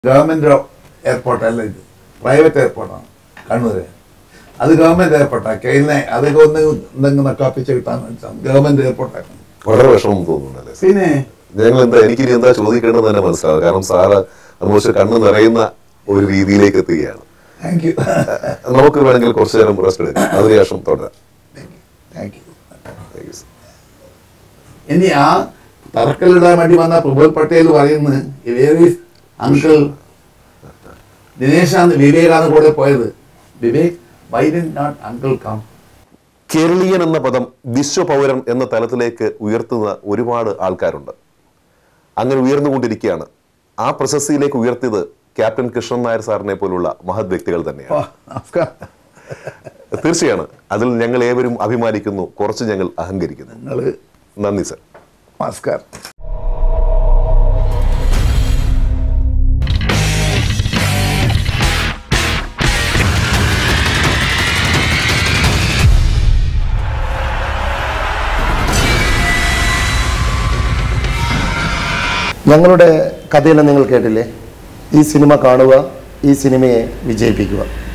Government airport അല്ല ഇത് private എയർപോർട്ടാണ് Kannur അത് ഗവൺമെൻറ് എയർപോർട്ടാണ് കഴിഞ്ഞ അതൊക്കെ ഒന്ന് എന്തെങ്കിലും നക്കാപ്പിച്ച് കിട്ടാന്ന് വെച്ചാൽ ഗവൺമെൻറ് എയർപോർട്ടാണ് വളരെ വിഷമം തോന്നുന്നുണ്ടല്ലേ സാർ? പിന്നെ ഞങ്ങൾ എന്താ എനിക്ക് ഇനി എന്താ ചോദിക്കേണ്ടത് തന്നെ മനസ്സിലാവും കാരണം സാറ് ഓൾമോസ്റ്റ് കണ്ണ് നിറയുന്ന ഒരു രീതിയിലേക്ക് എത്തുകയാണ് താങ്ക് യു നമുക്ക് വേണമെങ്കിൽ കുറച്ചു നേരം റെസ്റ്റ് എടുക്കാം അതിനുശേഷം തുടരാം thank you Thank you, sir. ഇനി ആ തറക്കല്ലിടാൻ വേണ്ടി വന്ന പ്രഫുൽ പട്ടേൽ പറയുന്നത് വേരീസ് അങ്കിൾ ദിനേശാണ് വിവേകാണ് കൂടെ പോയത് Vivek why did not uncle come കേരളീയൻ എന്ന പദം വിശ്വപൗരൻ എന്ന തലത്തിലേക്ക് ഉയർത്തുന്ന ഒരുപാട് ആൾക്കാരുണ്ട് അങ്ങനെ ഉയർന്നുകൊണ്ടിരിക്കുകയാണ് ആ പ്രശസ്തിയിലേക്ക് ഉയർത്തിയത് ക്യാപ്റ്റൻ കൃഷ്ണൻ നായർ സാറിനെ പോലുള്ള മഹത് വ്യക്തികൾ തന്നെയാണ് നമസ്കാരം തീർച്ചയാണ് അതിൽ ഞങ്ങൾ ഏവരും അഭിമാനിക്കുന്നു കുറച്ച് ഞങ്ങൾ അഹങ്കരിക്കുന്നു നിങ്ങൾ നന്ദി സർ നമസ്കാരം ഞങ്ങളുടെ കഥയെല്ലാം നിങ്ങൾ കേട്ടില്ലേ ഈ സിനിമ കാണുക ഈ സിനിമയെ വിജയിപ്പിക്കുക